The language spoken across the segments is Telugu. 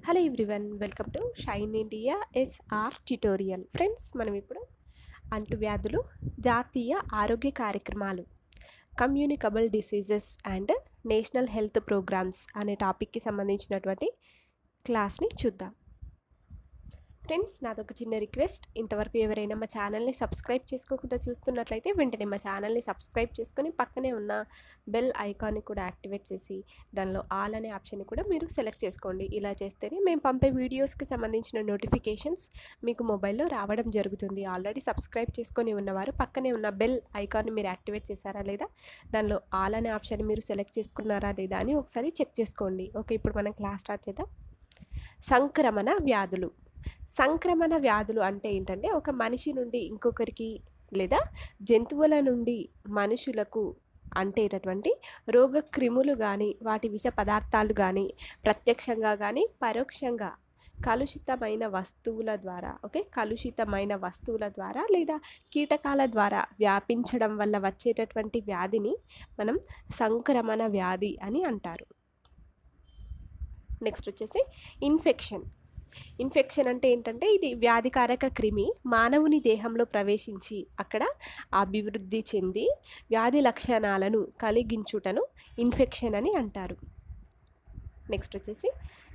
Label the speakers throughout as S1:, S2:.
S1: hello everyone welcome to shine India SR tutorial friends మనం ఇప్పుడు అంటువ్యాధులు జాతీయ ఆరోగ్య కార్యక్రమాలు communicable diseases and national health programs అనే టాపిక్కి సంబంధించినటువంటి క్లాస్ని చూద్దాం ఫ్రెండ్స్ నాదొక చిన్న రిక్వెస్ట్ ఇంతవరకు ఎవరైనా మా ఛానల్ని సబ్స్క్రైబ్ చేసుకోకుండా చూస్తున్నట్లయితే వెంటనే మా ఛానల్ని సబ్స్క్రైబ్ చేసుకొని పక్కనే ఉన్న బెల్ ఐకాన్ని కూడా యాక్టివేట్ చేసి దానిలో ఆల్ అనే ఆప్షన్ని కూడా మీరు సెలెక్ట్ చేసుకోండి ఇలా చేస్తేనే మేము పంపే వీడియోస్కి సంబంధించిన నోటిఫికేషన్స్ మీకు మొబైల్లో రావడం జరుగుతుంది ఆల్రెడీ సబ్స్క్రైబ్ చేసుకొని ఉన్నవారు పక్కనే ఉన్న బెల్ ఐకాన్ని మీరు యాక్టివేట్ చేశారా లేదా దానిలో ఆల్ అనే ఆప్షన్ మీరు సెలెక్ట్ చేసుకున్నారా లేదా అని ఒకసారి చెక్ చేసుకోండి ఓకే ఇప్పుడు మనం క్లాస్ స్టార్ట్ చేద్దాం సంక్రమణ వ్యాధులు సంక్రమణ వ్యాధులు అంటే ఏంటంటే ఒక మనిషి నుండి ఇంకొకరికి లేదా జంతువుల నుండి మనుషులకు అంటేటటువంటి రోగ క్రిములు కానీ వాటి విష పదార్థాలు కానీ ప్రత్యక్షంగా కానీ పరోక్షంగా కలుషితమైన వస్తువుల ద్వారా ఓకే కలుషితమైన వస్తువుల ద్వారా లేదా కీటకాల ద్వారా వ్యాపించడం వల్ల వచ్చేటటువంటి వ్యాధిని మనం సంక్రమణ వ్యాధి అని అంటారు నెక్స్ట్ వచ్చేసి ఇన్ఫెక్షన్ ఇన్ఫెక్షన్ అంటే ఏంటంటే ఇది వ్యాధికారక క్రిమి మానవుని దేహంలో ప్రవేశించి అక్కడ అభివృద్ధి చెంది వ్యాధి లక్షణాలను కలిగించుటను ఇన్ఫెక్షన్ అని అంటారు నెక్స్ట్ వచ్చేసి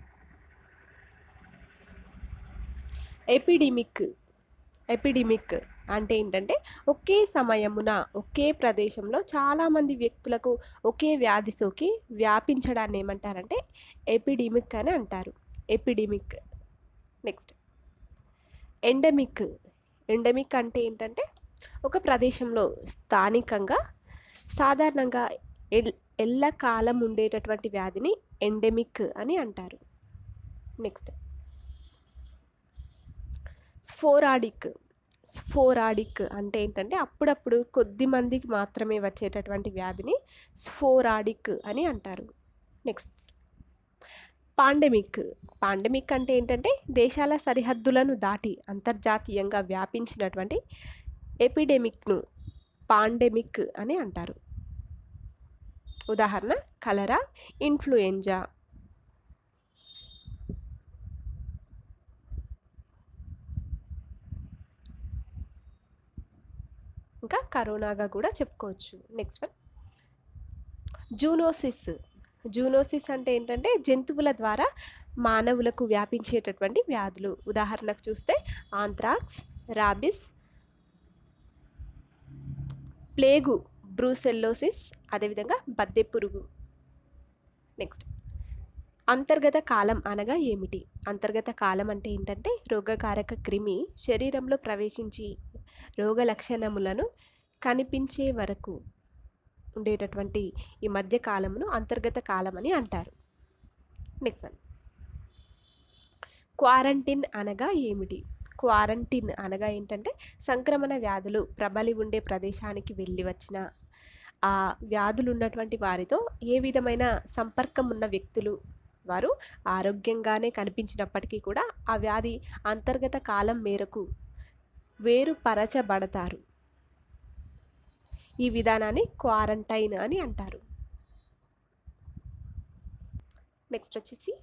S1: ఎపిడిమిక్ ఎపిడిమిక్ అంటే ఏంటంటే ఒకే సమయమున ఒకే ప్రదేశంలో చాలామంది వ్యక్తులకు ఒకే వ్యాధి సోకి వ్యాపించడాన్ని ఏమంటారంటే ఎపిడిమిక్ అని అంటారు ఎపిడిమిక్ నెక్స్ట్ ఎండమిక్ ఎండమిక్ అంటే ఏంటంటే ఒక ప్రదేశంలో స్థానికంగా సాధారణంగా ఎల్ ఎల్లకాలం ఉండేటటువంటి వ్యాధిని ఎండమిక్ అని అంటారు నెక్స్ట్ స్ఫోరాడిక్ స్ఫోరాడిక్ అంటే ఏంటంటే అప్పుడప్పుడు కొద్ది మందికి మాత్రమే వచ్చేటటువంటి వ్యాధిని స్ఫోరాడిక్ అని అంటారు నెక్స్ట్ పాండమిక్ పాండమిక్ అంటే ఏంటంటే దేశాల సరిహద్దులను దాటి అంతర్జాతీయంగా వ్యాపించినటువంటి ఎపిడెమిక్ను పాండమిక్ అని అంటారు ఉదాహరణ కలరా ఇన్ఫ్లుయెంజా ఇంకా కరోనాగా కూడా చెప్పుకోవచ్చు నెక్స్ట్ వన్ జూనోసిస్ జూనోసిస్ అంటే ఏంటంటే జంతువుల ద్వారా మానవులకు వ్యాపించేటటువంటి వ్యాధులు ఉదాహరణకు చూస్తే ఆంథ్రాక్స్ రాబిస్ ప్లేగు బ్రూసెల్లోసిస్ అదేవిధంగా బద్దె పురుగు నెక్స్ట్ అంతర్గత కాలం అనగా ఏమిటి అంతర్గత కాలం అంటే ఏంటంటే రోగకారక క్రిమి శరీరంలో ప్రవేశించి రోగ లక్షణములను కనిపించే వరకు ఉండేటటువంటి ఈ మధ్య కాలమును అంతర్గత కాలం అని అంటారు నెక్స్ట్ వన్ క్వారంటీన్ అనగా ఏమిటి క్వారంటీన్ అనగా ఏంటంటే సంక్రమణ వ్యాధులు ప్రబలి ఉండే ప్రదేశానికి వెళ్ళి వచ్చిన ఆ వ్యాధులు ఉన్నటువంటి వారితో ఏ విధమైన సంపర్కం ఉన్న వ్యక్తులు వారు ఆరోగ్యంగానే కనిపించినప్పటికీ కూడా ఆ వ్యాధి అంతర్గత కాలం మేరకు వేరుపరచబడతారు ఈ విధానాన్ని క్వారంటైన్ అని అంటారు నెక్స్ట్ వచ్చేసి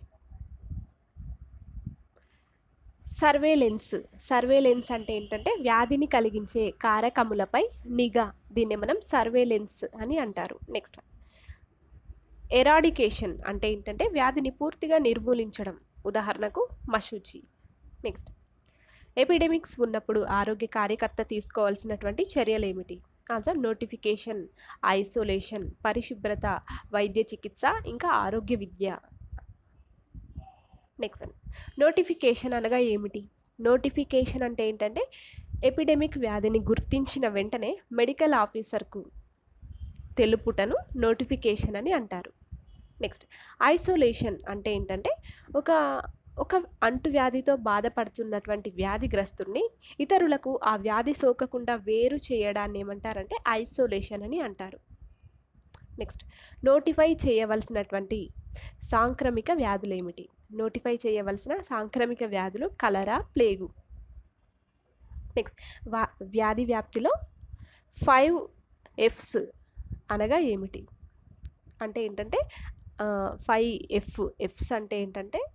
S1: సర్వేలెన్స్ సర్వేలెన్స్ అంటే ఏంటంటే వ్యాధిని కలిగించే కారకములపై నిఘా దీన్ని మనం సర్వేలెన్స్ అని అంటారు నెక్స్ట్ ఎరాడికేషన్ అంటే ఏంటంటే వ్యాధిని పూర్తిగా నిర్మూలించడం ఉదాహరణకు మషూచి నెక్స్ట్ ఎపిడెమిక్స్ ఉన్నప్పుడు ఆరోగ్య కార్యకర్త తీసుకోవాల్సినటువంటి చర్యలు ఏమిటి ఆన్సర్ నోటిఫికేషన్ ఐసోలేషన్ పరిశుభ్రత వైద్య చికిత్స ఇంకా ఆరోగ్య విద్య నెక్స్ట్ వన్ నోటిఫికేషన్ అనగా ఏమిటి నోటిఫికేషన్ అంటే ఏంటంటే ఎపిడెమిక్ వ్యాధిని గుర్తించిన వెంటనే మెడికల్ ఆఫీసర్కు తెలుపుటను నోటిఫికేషన్ అని అంటారు నెక్స్ట్ ఐసోలేషన్ అంటే ఏంటంటే ఒక ఒక అంటువ్యాధితో బాధపడుతున్నటువంటి వ్యాధిగ్రస్తుడిని ఇతరులకు ఆ వ్యాధి సోకకుండా వేరు చేయడాన్ని ఏమంటారంటే ఐసోలేషన్ అని అంటారు నెక్స్ట్ నోటిఫై చేయవలసినటువంటి సాంక్రమిక వ్యాధులు ఏమిటి నోటిఫై చేయవలసిన సాంక్రమిక వ్యాధులు కలరా ప్లేగు నెక్స్ట్ వా వ్యాధి వ్యాప్తిలో ఫైవ్ ఎఫ్స్ అనగా ఏమిటి అంటే ఏంటంటే ఫైవ్ ఎఫ్ ఎఫ్స్ అంటే ఏంటంటే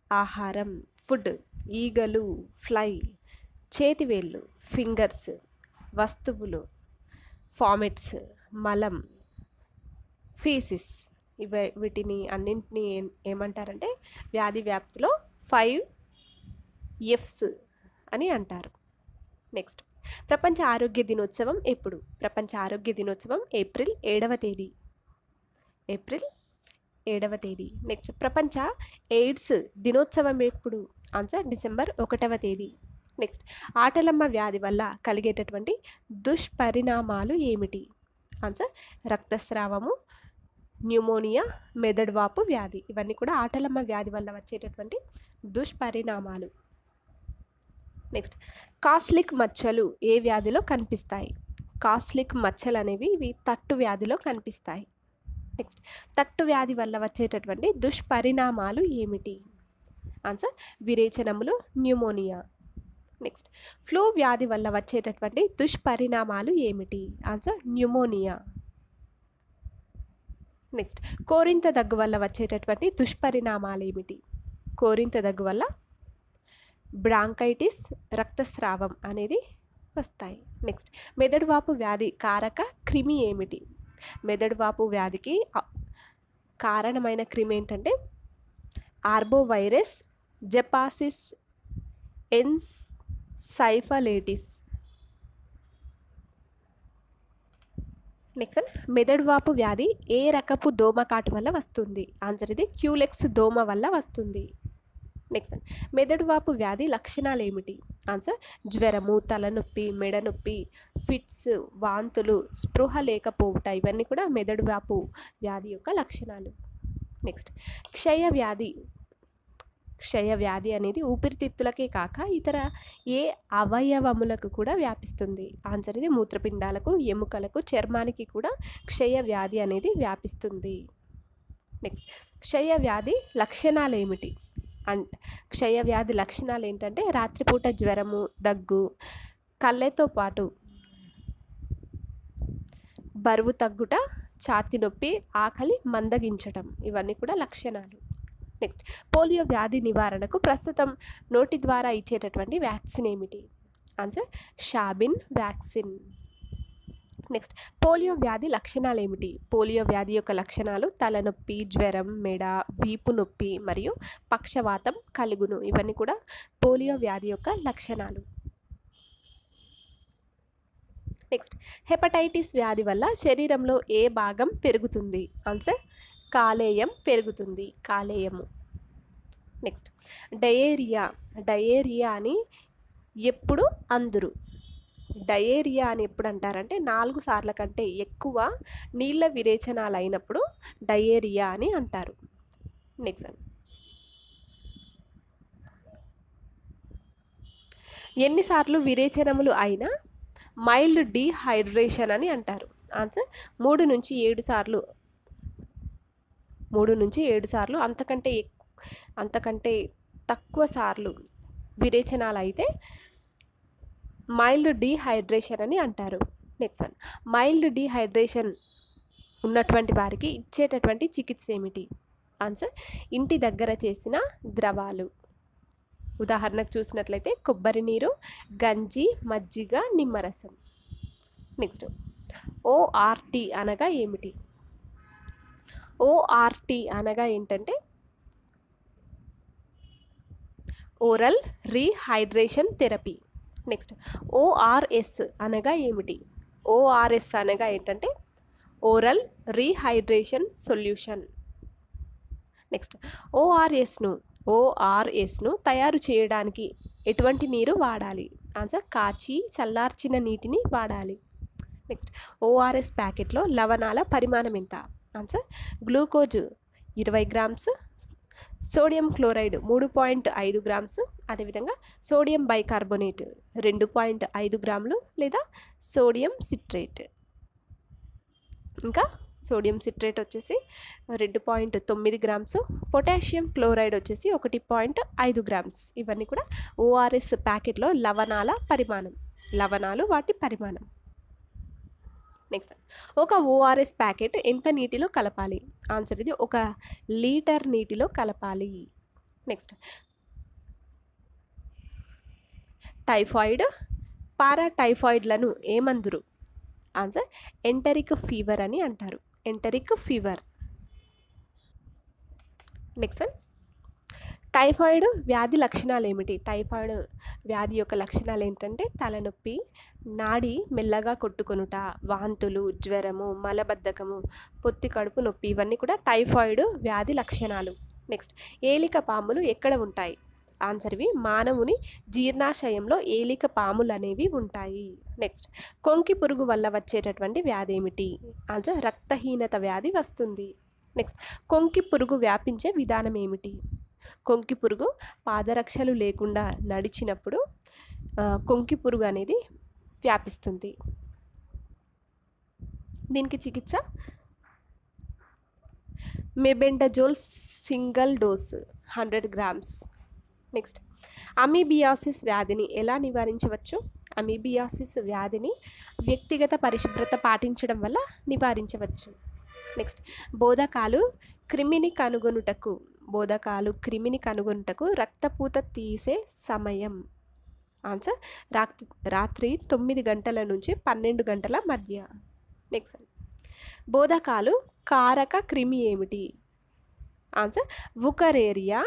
S1: ఆహారం ఫుడ్ ఈగలు ఫ్లై చేతివేళ్ళు ఫింగర్స్ వస్తువులు ఫామెట్స్ మలం ఫీసిస్ ఇవ వీటిని అన్నింటినీ ఏం ఏమంటారంటే వ్యాధి వ్యాప్తిలో ఫైవ్ ఎఫ్స్ అని అంటారు నెక్స్ట్ ప్రపంచ ఆరోగ్య దినోత్సవం ఎప్పుడు ప్రపంచ ఆరోగ్య దినోత్సవం ఏప్రిల్ ఏడవ తేదీ ఏప్రిల్ ఏడవ తేదీ నెక్స్ట్ ప్రపంచ ఎయిడ్స్ దినోత్సవం ఎప్పుడు ఆన్సర్ డిసెంబర్ ఒకటవ తేదీ నెక్స్ట్ ఆటలమ్మ వ్యాధి వల్ల కలిగేటటువంటి దుష్పరిణామాలు ఏమిటి ఆన్సర్ రక్తస్రావము న్యూమోనియా మెదడువాపు వ్యాధి ఇవన్నీ కూడా ఆటలమ్మ వ్యాధి వల్ల వచ్చేటటువంటి దుష్పరిణామాలు నెక్స్ట్ కాస్లిక్ మచ్చలు ఏ వ్యాధిలో కనిపిస్తాయి కాస్లిక్ మచ్చలు అనేవి ఇవి తట్టు వ్యాధిలో కనిపిస్తాయి నెక్స్ట్ తట్టు వ్యాధి వల్ల వచ్చేటటువంటి దుష్పరిణామాలు ఏమిటి ఆన్సర్ విరేచనములు న్యూమోనియా నెక్స్ట్ ఫ్లూ వ్యాధి వల్ల వచ్చేటటువంటి దుష్పరిణామాలు ఏమిటి ఆన్సర్ న్యూమోనియా నెక్స్ట్ కోరింత దగ్గు వల్ల వచ్చేటటువంటి దుష్పరిణామాలు ఏమిటి కోరింత దగ్గు వల్ల బ్రాంకైటిస్ రక్తస్రావం అనేది వస్తాయి నెక్స్ట్ మెదడువాపు వ్యాధి కారక క్రిమి ఏమిటి మెదడువాపు వ్యాధికి ఆ- కారణమైన క్రిమి ఏంటంటే ఆర్బోవైరస్ జపాసిస్ ఎన్స్ సైఫలేటిస్ నెక్స్ట్ మెదడువాపు వ్యాధి ఏ రకపు దోమకాటు వల్ల వస్తుంది ఆన్సర్ ఇది క్యూలెక్స్ దోమ వల్ల వస్తుంది నెక్స్ట్ మెదడువాపు వ్యాధి లక్షణాలు ఏమిటి ఆన్సర్ జ్వరము తలనొప్పి మెడనొప్పి ఫిట్స్ వాంతులు స్పృహ లేకపోవుట ఇవన్నీ కూడా మెదడువాపు వ్యాధి యొక్క లక్షణాలు నెక్స్ట్ క్షయ వ్యాధి క్షయ వ్యాధి అనేది ఊపిరితిత్తులకే కాక ఇతర ఏ అవయవములకు కూడా వ్యాపిస్తుంది ఆన్సర్ ఇది మూత్రపిండాలకు ఎముకలకు చర్మానికి కూడా క్షయ వ్యాధి అనేది వ్యాపిస్తుంది నెక్స్ట్ క్షయ వ్యాధి లక్షణాలు ఏమిటి అండ్ క్షయ వ్యాధి లక్షణాలు ఏంటంటే రాత్రిపూట జ్వరము దగ్గు కళ్ళతో పాటు బరువు తగ్గుట ఛాతి నొప్పి ఆకలి మందగించటం ఇవన్నీ కూడా లక్షణాలు నెక్స్ట్ పోలియో వ్యాధి నివారణకు ప్రస్తుతం నోటి ద్వారా ఇచ్చేటటువంటి వ్యాక్సిన్ ఏమిటి answer Sabin vaccine next polio వ్యాధి లక్షణాలు ఏమిటి పోలియో వ్యాధి యొక్క లక్షణాలు తలనొప్పి జ్వరం మెడ వీపు నొప్పి మరియు పక్షవాతం కలుగును ఇవన్నీ కూడా పోలియో వ్యాధి యొక్క లక్షణాలు నెక్స్ట్ హెపటైటిస్ వ్యాధి వల్ల శరీరంలో ఏ భాగం పెరుగుతుంది ఆన్సర్ కాలేయం పెరుగుతుంది కాలేయము నెక్స్ట్ డయేరియా డయేరియా అని ఎప్పుడు అందురు డయేరియా అని ఎప్పుడు అంటారంటే నాలుగు సార్ల కంటే ఎక్కువ నీళ్ళ విరేచనాలు అయినప్పుడు డయేరియా అని అంటారు నెక్స్ట్ ఎన్నిసార్లు విరేచనములు అయినా మైల్డ్ డీహైడ్రేషన్ అని అంటారు ఆన్సర్ మూడు నుంచి ఏడు సార్లు మూడు నుంచి ఏడు సార్లు అంతకంటే ఎక్కు అంతకంటే తక్కువ సార్లు విరేచనాలు అయితే మైల్డ్ డీహైడ్రేషన్ అని అంటారు నెక్స్ట్ వన్ మైల్డ్ డీహైడ్రేషన్ ఉన్నటువంటి వారికి ఇచ్చేటటువంటి చికిత్స ఏమిటి ఆన్సర్ ఇంటి దగ్గర చేసిన ద్రవాలు ఉదాహరణకు చూసినట్లయితే కొబ్బరి నీరు గంజి మజ్జిగ నిమ్మరసం నెక్స్ట్ ఓఆర్టీ అనగా ఏమిటి ఓఆర్టీ అనగా ఏంటంటే oral rehydration therapy next ORS అనగా ఏమిటి ఓఆర్ఎస్ అనగా ఏంటంటే ఓరల్ రీహైడ్రేషన్ సొల్యూషన్ నెక్స్ట్ ఓఆర్ఎస్ను ఓఆర్ఎస్ను తయారు చేయడానికి ఎటువంటి నీరు వాడాలి ఆన్సర్ కాచి చల్లార్చిన నీటిని వాడాలి నెక్స్ట్ ఓఆర్ఎస్ ప్యాకెట్లో లవణాల పరిమాణం ఎంత ఆన్సర్ గ్లూకోజ్ ఇరవై గ్రామ్స్ సోడియం క్లోరైడ్ మూడు పాయింట్ ఐదు గ్రామ్స్ అదేవిధంగా సోడియం బైకార్బోనేట్ రెండు పాయింట్ ఐదు గ్రాములు లేదా సోడియం సిట్రేట్ ఇంకా సోడియం సిట్రేట్ వచ్చేసి రెండు పాయింట్ తొమ్మిది గ్రామ్స్ పొటాషియం క్లోరైడ్ వచ్చేసి ఒకటి పాయింట్ ఐదు గ్రామ్స్ ఇవన్నీ కూడా ఓఆర్ఎస్ ప్యాకెట్లో లవణాల పరిమాణం లవణాలు వాటి పరిమాణం నెక్స్ట్ ఒక ఓఆర్ఎస్ ప్యాకెట్ ఎంత నీటిలో కలపాలి ఆన్సర్ ఇది ఒక లీటర్ నీటిలో కలపాలి నెక్స్ట్ టైఫాయిడ్ పారాటైఫాయిడ్లను ఏమందురు ఆన్సర్ ఎంటరిక్ ఫీవర్ అని అంటారు enteric fever next one typhoid వ్యాధి లక్షణాలు ఏమిటి టైఫాయిడ్ వ్యాధి యొక్క లక్షణాలు ఏంటంటే తలనొప్పి నాడి మెల్లగా కొట్టుకొనుట వాంతులు జ్వరము మలబద్ధకము పొత్తి కడుపు నొప్పి ఇవన్నీ కూడా టైఫాయిడ్ వ్యాధి లక్షణాలు నెక్స్ట్ ఏలిక పాములు ఎక్కడ ఉంటాయి ఆన్సర్వి మానవుని జీర్ణాశయంలో ఏలిక పాములు అనేవి ఉంటాయి నెక్స్ట్ కొంకి పురుగు వల్ల వచ్చేటటువంటి వ్యాధి ఏమిటి ఆన్సర్ రక్తహీనత వ్యాధి వస్తుంది నెక్స్ట్ కొంకి పురుగు వ్యాపించే విధానం ఏమిటి కొంకి పురుగు పాదరక్షలు లేకుండా నడిచినప్పుడు ఆ, కొంకి పురుగు అనేది వ్యాపిస్తుంది దీనికి చికిత్స mebendazole single dose hundred grams next amoebiasis వ్యాధిని ఎలా నివారించవచ్చు అమీబియాసిస్ వ్యాధిని వ్యక్తిగత పరిశుభ్రత పాటించడం వల్ల నివారించవచ్చు నెక్స్ట్ బోధకాలు క్రిమిని కనుగొనుటకు బోధకాలు క్రిమిని కనుగొనుటకు రక్తపూత తీసే సమయం ఆన్సర్ రాత్రి రాత్రి తొమ్మిది గంటల నుంచి పన్నెండు గంటల మధ్య నెక్స్ట్ బోధకాలు కారక క్రిమి ఏమిటి ఆన్సర్ వుకరేరియా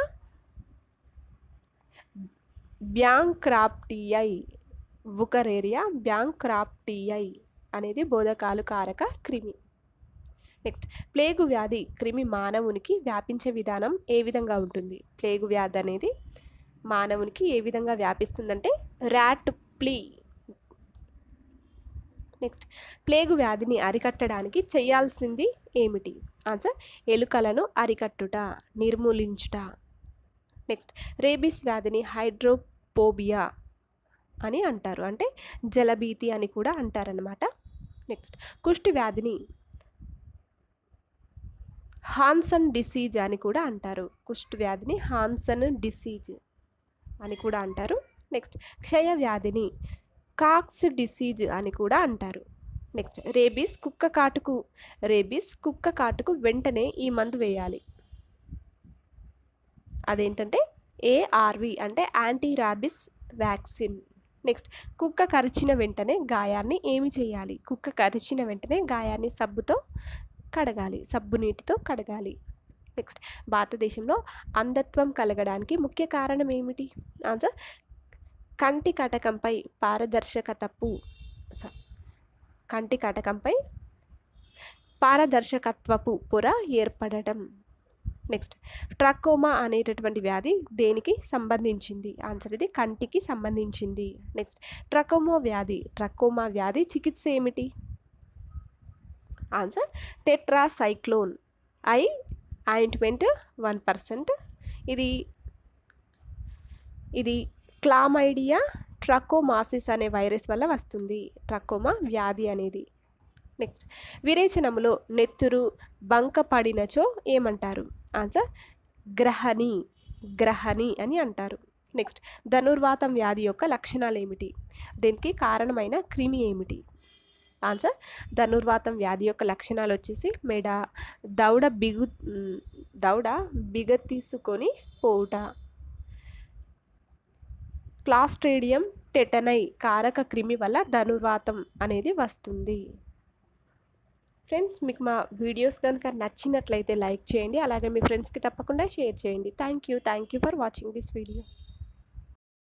S1: బ్యాంక్రాప్టియై వుకరేరియా బ్యాంక్రాప్టియై అనేది బోధకాలు కారక క్రిమి నెక్స్ట్ ప్లేగు వ్యాధి క్రిమి మానవునికి వ్యాపించే విధానం ఏ విధంగా ఉంటుంది ప్లేగు వ్యాధి అనేది మానవునికి ఏ విధంగా వ్యాపిస్తుందంటే ర్యాట్ ప్లీ నెక్స్ట్ ప్లేగు వ్యాధిని అరికట్టడానికి చేయాల్సింది ఏమిటి ఆన్సర్ ఎలుకలను అరికట్టుట నిర్మూలించుట నెక్స్ట్ రేబీస్ వ్యాధిని హైడ్రోపోబియా అని అంటారు అంటే జలభీతి అని కూడా అంటారనమాట నెక్స్ట్ కుష్టి వ్యాధిని హాన్సన్ డిసీజ్ అని కూడా అంటారు కుష్టు వ్యాధిని హాన్సన్ డిసీజ్ అని కూడా అంటారు నెక్స్ట్ క్షయ వ్యాధిని కాక్స్ డిసీజ్ అని కూడా అంటారు నెక్స్ట్ రేబీస్ కుక్క కాటుకు రేబీస్ కుక్క కాటుకు వెంటనే ఈ మందు వేయాలి అదేంటంటే ఏఆర్వి అంటే యాంటీ రాబిస్ వ్యాక్సిన్ నెక్స్ట్ కుక్క కరిచిన వెంటనే గాయాన్ని ఏమి చేయాలి కుక్క కరిచిన వెంటనే గాయాన్ని సబ్బుతో కడగాలి సబ్బు నీటితో కడగాలి నెక్స్ట్ భారతదేశంలో అంధత్వం కలగడానికి ముఖ్య కారణం ఏమిటి ఆన్సర్ కంటి కటకంపై పారదర్శకతపు స- కంటి కటకంపై పారదర్శకత్వపు పొర ఏర్పడటం నెక్స్ట్ ట్రకోమా అనేటటువంటి వ్యాధి దేనికి సంబంధించింది ఆన్సర్ ఇది కంటికి సంబంధించింది నెక్స్ట్ ట్రకోమా వ్యాధి ట్రకోమా వ్యాధి చికిత్స ఏమిటి answer tetracycline eye ointment one percent ఇది ఇది క్లామైడియా ట్రకోమాసిస్ అనే వైరస్ వల్ల వస్తుంది ట్రకోమా వ్యాధి అనేది నెక్స్ట్ విరేచనములో నెత్తురు బంక పడినచో ఏమంటారు ఆన్సర్ గ్రహణి గ్రహణి అని అంటారు నెక్స్ట్ ధనుర్వాతం వ్యాధి యొక్క లక్షణాలు ఏమిటి దీనికి కారణమైన క్రిమి ఏమిటి ఆన్సర్ ధనుర్వాతం వ్యాధి యొక్క లక్షణాలు వచ్చేసి మెడ దౌడ బిగు మ్, దౌడ బిగ తీసుకొని పోవుట క్లాస్ట్రేడియం టెటనై కారక క్రిమి వల్ల ధనుర్వాతం అనేది వస్తుంది ఫ్రెండ్స్ మీకు మా వీడియోస్ కనుక నచ్చినట్లయితే లైక్ చేయండి అలాగే మీ ఫ్రెండ్స్కి తప్పకుండా షేర్ చేయండి thank you thank you for watching this video